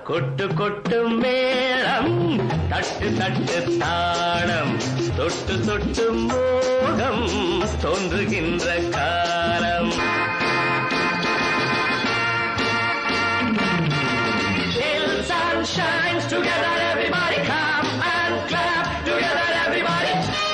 கொட்டு கொட்டு மேளம் தட்டு தட்டு தாளம் தொட்டு தொட்டு மோகம் தோன்றுகின்ற காலம் Till the sun shines together, everybody come and clap together, everybody.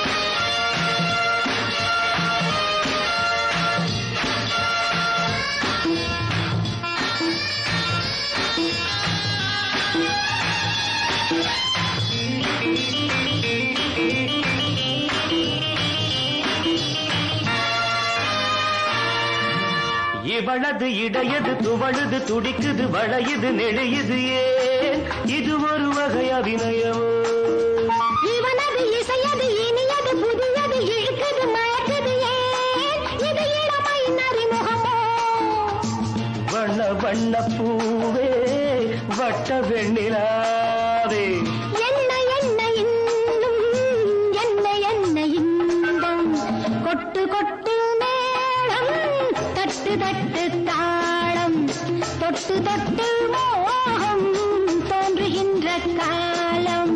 இவளது இடையது துவழுது துடிக்குது வளையுது நெளியுது ஏன் இது ஒரு வகை அபிநயமோ இவனது இசையது இனியது புதியது இழுக்குது மயக்குது ஏன் இது இளமை நரிமுகமோ வண்ண வண்ண பூவே வட்ட வெண்ணிலாவே என்ன என்ன இன்னும் என்ன என்ன இன்பம் கொட்டு கொட்டு மேளம் தட்டு தட்டு தாளம் தொட்டு தொட்டு மோகம் தோன்றுகின்ற காலம்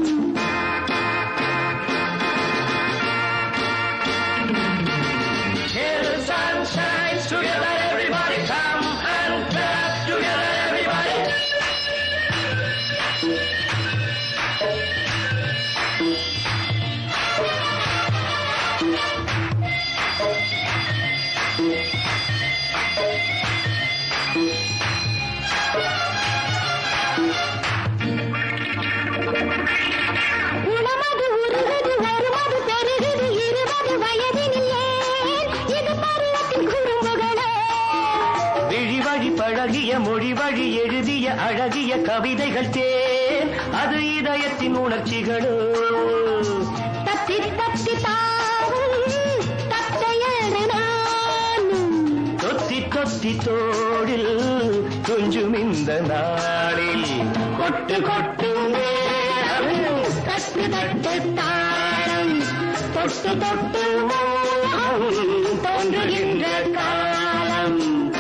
Till the sun shines together, everybody come and clap together, everybody. உணமது உருகுது ஒருமது பெருகுது இருபது வயதினில் ஏன் இது பருவத்தின் குறும்புகளோ விழி வழி பழகிய மொழி வழி எழுதிய அழகிய கவிதைகள் தேன் அது இதயத்தின் உணர்ச்சிகளோ தத்தி தத்தி தாவும் தத்தையடு நானும் தொத்தி தொத்தி தோடில் கொஞ்சம் இந்த நாளில் கொட்டு கொட்டு மேளம் தட்டு தட்டு தாளம் தொட்டு தொட்டு மோகம் தோன்றுகின்ற காலம்